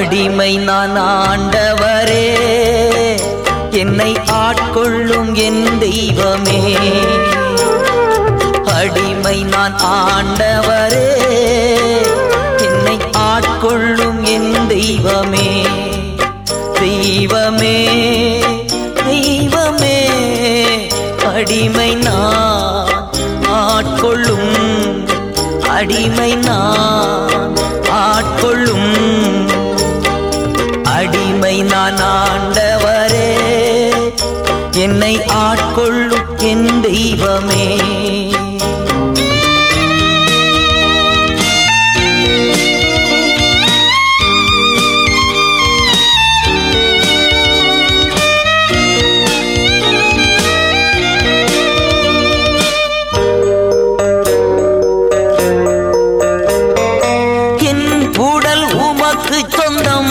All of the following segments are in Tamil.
அடிமை நான் ஆண்டவரே என்னை ஆட்கொள்ளும் என் தெய்வமே அடிமை நான் ஆண்டவரே என்னை ஆட்கொள்ளும் என் தெய்வமே தெய்வமே தெய்வமே அடிமை நான் ஆட்கொள்ளும் அடிமை நான் ஆட்கொள்ளும் அடிமை நான் ஆண்டவரே என்னை ஆட்கொள்ளும் என் தெய்வமே என் உடல் உமக்கு சொந்தம்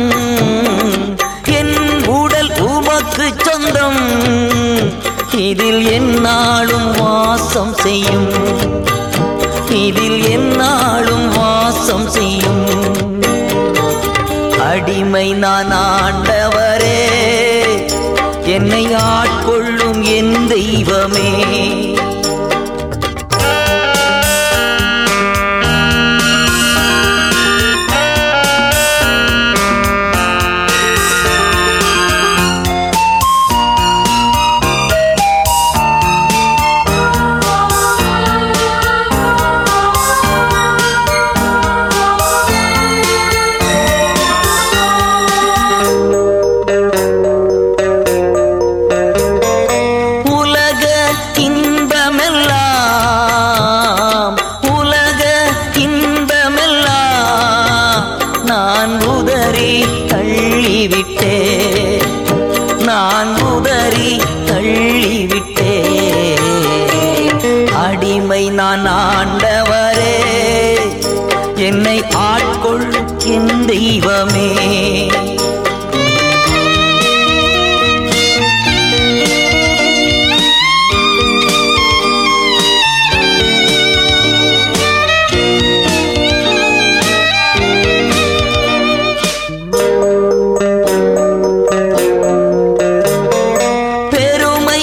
என் உடல் உமக்கு சொந்தம் இதில் என்னாலும் வாசம் செய்யும் இதில் என்னாலும் வாசம் செய்யும் அடிமை நான் ஆண்டவரே என்னை ஆட்கொள்ளும் என் தெய்வமே உலக இன்பமெல்லாம் உலக இன்பமெல்லாம் நான் உதறி தள்ளிவிட்டே நான் உதறி தள்ளிவிட்டே அடிமை நான் ஆண்டவரே என்னை ஆட்கொள் என் தெய்வமே பெருமை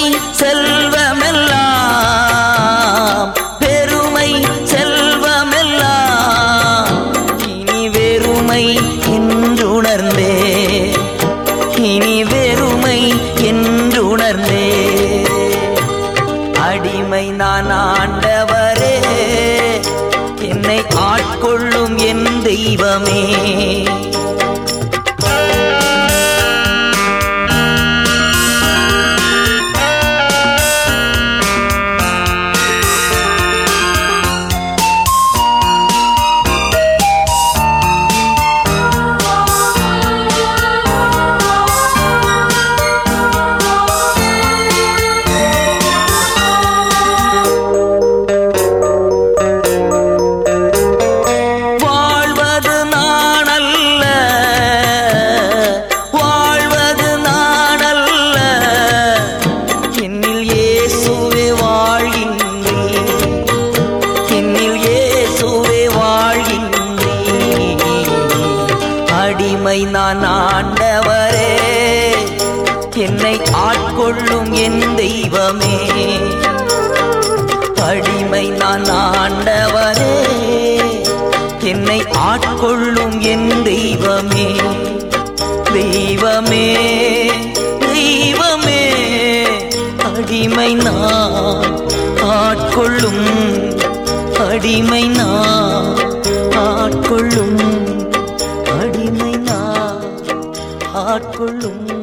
செல்வமெல்லாம் பெருமை செல்வமெல்லாம் இனி வெறுமை என்றுணர்ந்தே இனி வெறுமை என்றுணர்ந்தே அடிமை நான் ஆண்டவரே என்னை ஆட்கொள்ளும் என் தெய்வமே வாழ்வது நானல்ல வாழ்வது நானல்ல என்னில் இயேசுவே வாழ்கின்றீ என்னில் இயேசுவே வாழ்கின்றீ அடிமை நான் ஆண்டவரே என்னை ஆட்கொள்ளும் என் தெய்வமே அடிமை நான் ஆண்டவரே என்னை ஆட்கொள்ளும் என் தெய்வமே தெய்வமே தெய்வமே அடிமை நான் ஆட்கொள்ளும் அடிமை நான் ஆட்கொள்ளும் அடிமை நான் ஆட்கொள்ளும்